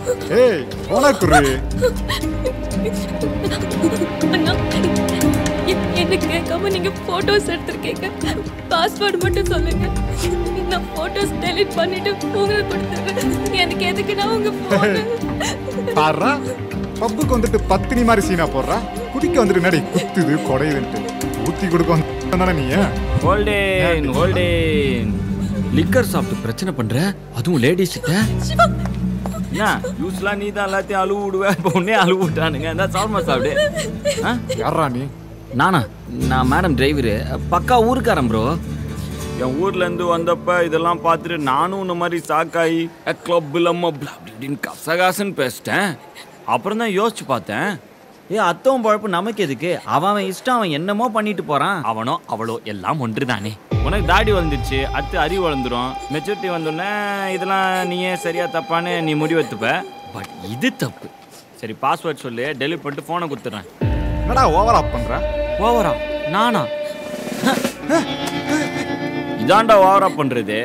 ஏய் போனா குரு அண்ணா எ- என்ன கேட்காம நீங்க போட்டோஸ் எடுத்திருக்கீங்க பாஸ்வேர்டு மட்டும் சொல்லுங்க நான் போட்டோஸ் டெலீட் பண்ணிட்டு உங்களுக்கு கொடுத்துறேன் எனக்கு எதுக்கு நான் உங்க போன் பாடுறா பப்புக்கு வந்துட்டு பத்தினி மாதிரி சீனா போடுறா குடிக்க வந்துட்டு நடி குத்துது குடையுதுன்ட்டு ஊத்தி கொடுக்க வந்தானே நீ ஹோல்டேன் ஹோல்டேன் லிக்கர் சாப்பிட்டு பிரச்சனை பண்ற அதுவும் லேடிஸ் கிட்ட என்ன யூஸ்லாம் நீ தான் எல்லாத்தையும் அழுவு விடுவ இப்போ உன்னே அழுவு விட்டானுங்க இந்த சால்மா சாப்பிடு ஆ? யாரா நீ நானா நான் மேடம் டிரைவரு பக்கா ஊருக்காரன் ப்ரோ என் ஊர்ல இருந்து வந்தப்ப இதெல்லாம் பார்த்துட்டு நானும் இந்த மாதிரி சாக்காயி கிளப் இல்லாம அப்படி இப்படின்னு கசகாசன்னு பேசிட்டேன் அப்புறம் தான் யோசிச்சு பார்த்தேன் ஏ அத்தவன் பழப்பு நமக்கு எதுக்கு அவன் அவன் இஷ்டம் அவன் என்னமோ பண்ணிட்டு போறான் அவனோ அவளோ எல்லாம் ஒன்று தானே உனக்கு தாடி வளர்ந்துச்சு அடுத்து அறிவு வளர்ந்துரும் மெச்சூரிட்டி வந்தோடனே இதெல்லாம் நீயே சரியா தப்பான்னு நீ முடிவெடுத்துப்ப பட் இது தப்பு சரி பாஸ்வேர்ட் சொல்லு டெலிட் பண்ணிட்டு ஃபோனை கொடுத்துட்றேன் என்னடா ஓவர் அப் பண்ற ஓவரா நானா இதாண்டா ஓவரா பண்றது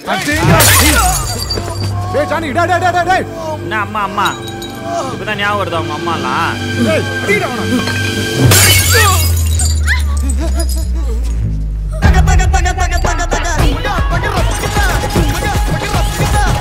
டேய் ஜானி டேய் டேய் டேய், டேய் டேய் என்ன அம்மா அம்மா இப்பதான் ஞாபகம் வருதா உங்க அம்மாலாம் டேய் அடிடா அவனை. தக தக தக தக தக தக